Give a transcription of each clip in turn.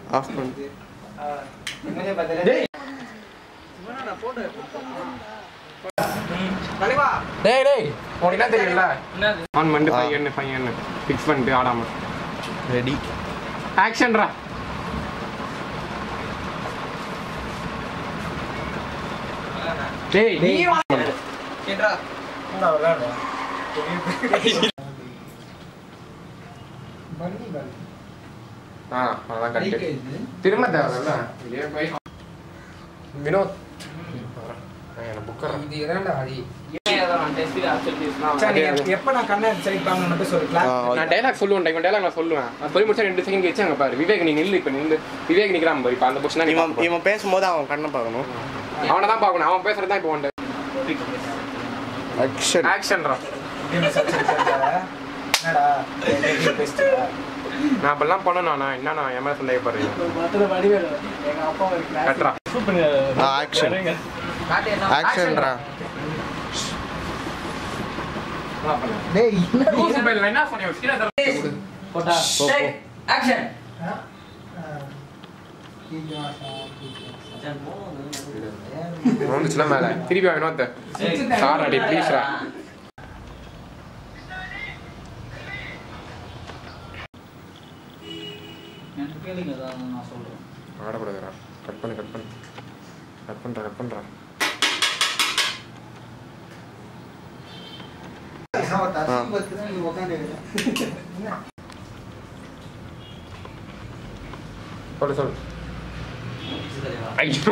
Of பண்ணு டேய் டேய் உனக்கு என்ன தெரியல ஆன் பண்ணிட்டு ஃபைவ் எண்ணு ஃபைவ் எண்ணு ஃபிக்ஸ் பண்ணிட்டு ஆடாம ரெடி ஆக்ஷன்ரா டேய் நீ வா ஆ அதான் கரெக்ட் திரும்ப தேவையில்ல இதே போய் வினோத் என்ன புக்கர் இது இதான்டா ஹரி சரி, எப்ப நான் கண்ணை செலக்ட் பண்ணணும் மட்டும் சொல்லு ஆ, class- நான் டைலாக் சொல்லுவேன் இவன் டைலாக் நான் சொல்லுவேன் நான் சொல்லி முடிச்சா ரெண்டு செகண்ட் கழிச்சு அங்க பாரு விவேக் நீ நில்லு இப்ப நில்லு விவேக் நிக்கிறான் பாரு இப்ப அந்த பொசிஷன் இவன் இவன் பேசும்போது அவன் கண்ணை பார்க்கணும் அவனை தான் பார்க்கணும் அவன் பேசுறது தான் இப்போ ஒன்று ஆக்ஷன் ஆக்ஷன்ரா Game search செஞ்சாத. என்னடா negative best ஆ? நான் அப்பெல்லாம் பண்ணணும் நான் என்ன நான் என் மேல சந்தேகப்படுறீங்க எங்க அப்பா ஒரு class கட்டுறா ஆக்ஷன் ஆக்ஷன்ரா டேய் லூசு பையன், நான் என்ன சொன்னேன் சீரியஸா போட்டா போ, போ. ஆக்ஷன் வந்துச்சுல மேல திருப்பி அவன் வினோத் சார் அடி ப்ளீஸ்ரா எனக்கு கேளுங்க அதான் நான் சொல்றேன் ஆடக்கூடாதுடா கட் பண்ணு கட் பண்ணு கட் பண்றா கட் பண்றா சொல்லு சொல்லு ஐயோ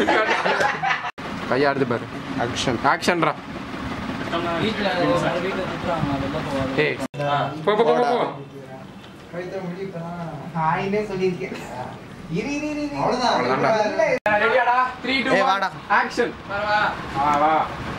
கையா அடுத்து பாரு ஆக்ஷன் ஆக்ஷன்ரா வீட்டில் வீட்டில் திட்டுறாங்க வெளில போகாது ஏய் போ போ போ போ, போ ஹாய்னே சொல்லியிருக்கேன் இரு இரு இரு, இரு அவ்வளவுதான்டா. ரெடியாடா 3 2 ஏய், வாடா. ஆக்ஷன் வா வா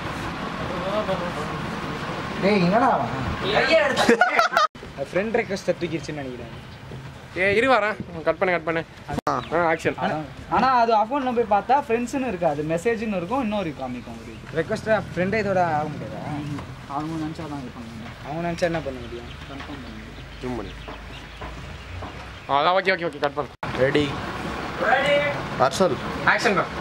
டேய் என்னடா ஃப்ரெண்ட் ரெக்வெஸ்ட் தூக்கிடுச்சுன்னு நினைக்கிறேன் ஏய் இரு வரேன் கட் பண்ணு கட் பண்ணு ஆக்ஷன் ஆனா அது அக்கௌண்ட்ல போய் பார்த்தா ஃப்ரெண்ட்ஸ்னு இருக்காது மெசேஜ்னு இருக்கும் இன்னொரு காமிக்கும் ஒரு ரெக்வெஸ்ட் ஃப்ரெண்டே இதோட ஆக முடியாதா அவங்க நினச்சா தான் இது பண்ணுவாங்க அவங்க நினச்சா என்ன பண்ண முடியும் கன்ஃபார்ம் பண்ணுங்க ஜூம் பண்ணு அதான் ஓகே ஓகே ஓகே கட் பண்ணு ரெடி அர்சல் ஆக்ஷன் தான்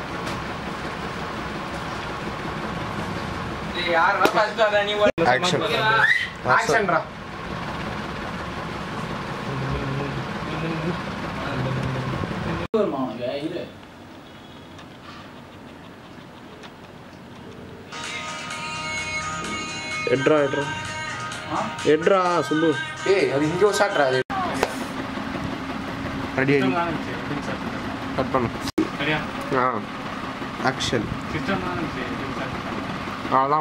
ஆக்ஷன் அர்சல் ஆக்ஷன்ரா வருமா உனக்கு இரு எட்ரா எட்ரா ஆ எட்ரா சும்பு ஏய் அது இங்க ஒரு ஷாட்ரா அது ரெடி ரெடி கட் பண்ணு ஆ ஆக்ஷன் அதான்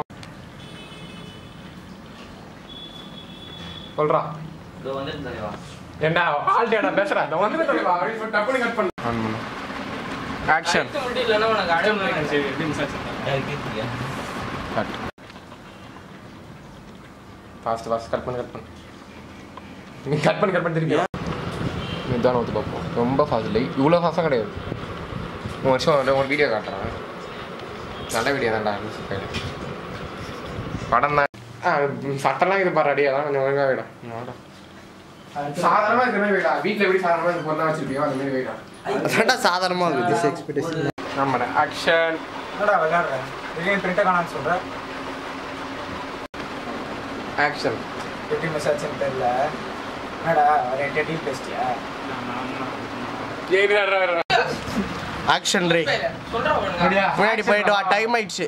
சொல்றா இதோ வந்துட்டு தலைவா என்ன ஆல்டேடா பேசுறா இந்த வந்து தலைவா அப்படி சொல்லி டப்புனு கட் பண்ணு ஆன் பண்ணு ஆக்ஷன் இல்லைன்னா உனக்கு அடையாளம் கட் ஃபாஸ்ட் ஃபாஸ்ட் கட் பண்ணு கட் பண்ணு நீ கட் பண்ணி கட் பண்ணி திருப்பி நிதானம் ஒத்து பார்ப்போம் ரொம்ப ஃபாஸ்ட் இல்லை இவ்வளோ ஃபாஸ்ட்டாக கிடையாது ஒரு வருஷம் வந்து ஒரு வீடியோ காட்டுறேன் நல்ல வீடியோ தான்டா கையில் படம் தான் ஆ சட்டெல்லாம் இது பாரு அடி அதான் கொஞ்சம் ஒழுங்காக விடும் சாதாரணமாக இருக்கிற மாதிரி வைடா வீட்டில் எப்படி சாதாரணமாக இந்த பொருளாக வச்சிருப்பியோ அந்த மாதிரி வைடா அதான்டா சாதாரணமாக இருக்குது திஸ் எக்ஸ்பெக்டேஷன் நம்ம ஆக்ஷன் என்னடா விளையாடுறேன் திடீர்னு பிரிண்ட்டை காணான்னு சொல்கிறேன் ஆக்ஷன் எப்படி மெசேஜ்னு தெரியல என்னடா ஒரு டெட்டிவ் பேஸ்டியா ஆக்ஷன் ரே முன்னாடி போயிட்டு வா டைம் ஆயிடுச்சு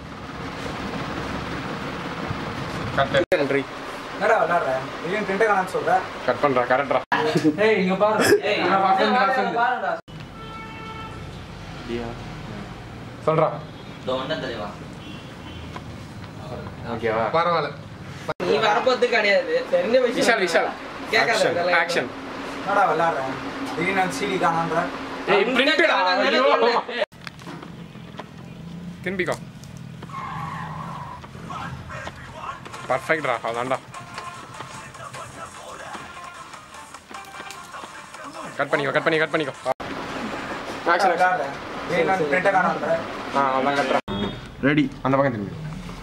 கட் ரே என்னடா விளையாடுறேன் திடீர்னு பிரிண்ட்டை காணான்னு சொல்கிறேன் கட் பண்ணுறா கரெக்டா ஏய் இங்க பாரு ஏய் ஆ, வசந்த், வசந்த். பாருடா சொல்றா இதோ வந்த தலைவா ஓகேவா பரவாயில்ல நீ வரப்போது கிடையாது தெரிஞ்ச விஷால் விஷால் கேட்காத இதெல்லாம். ஆக்ஷன் என்னடா விளையாடுறேன் திடீர்னு வந்து சிடி காணான்ற ஏய் அவன் பிரிண்டடா முன்னாடி ஐயோ காணாம திரும்பிக்கோ பர்ஃபெக்ட்ரா அதான்டா கட் பண்ணிக்கோ கட் பண்ணி கட் பண்ணிக்கோ ஆக்ஷன் விளையாடுறேன் திடீர்னு வந்து பிரிண்ட்டை காணான்ற ஆ அதான் கட்டுறா ரெடி அந்த பக்கம் திரும்பி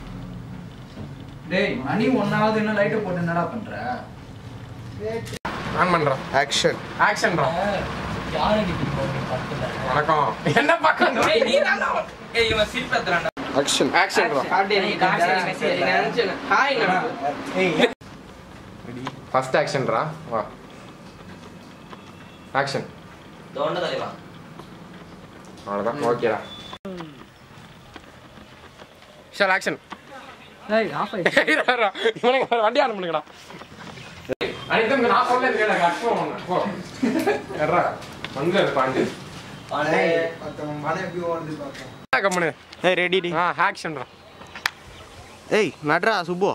டேய் மணி ஒன்னாவது இன்னும் லைட்டு போட்டு என்னடா பண்ற ஆன் பண்றா ஆக்ஷன் ஆக்ஷன்ரா வணக்கம் என்ன பக்கம் ஏய், நீ தான்டா அவன். ஏய், இவன் சிரிப்பேத்துறான்டா. ஆக்ஷன் ஆக்ஷன் அப்படியே நீ காசு message நினைச்சேன். ஹாய் நான் ஏய் ஃபர்ஸ்ட் ஆக்ஷன்ரா வா ஆக்ஷன் இதோ ஒண்ணு தலைவா அவ்வளோதான் ஓகேடா சார் ஆக்ஷன் ஏய் ஆஃப் ஆயிடுச்சு இவனுக்கு வேற வண்டி ஆன் பண்ணுங்கடா அனைத்தும் நான் சொல்ல கேடா கஷ்டம் போ எர்ரா அங்க பாண்டு டேய் மத்தவன் மன எப்படி ஓடுது பாப்போம் கம்முனு ஏய் ரெடி டி ஆ ஆக்ஷன்ரா ஏய் நட்ரா சுப்பு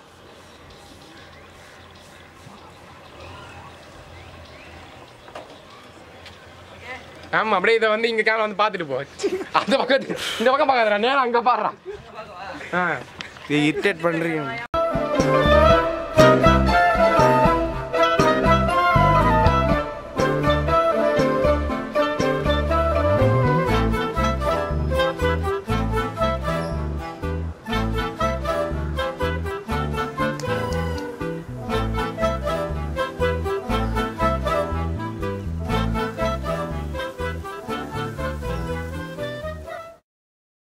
ஆமா அப்படியே இதை வந்து இங்க கேமரா வந்து பாத்துட்டு போ அந்த பக்கத்து இந்த பக்கம் பார்க்காதடா நேரா அங்க பாடுறா ஆ இரிட்டேட் பண்றீங்க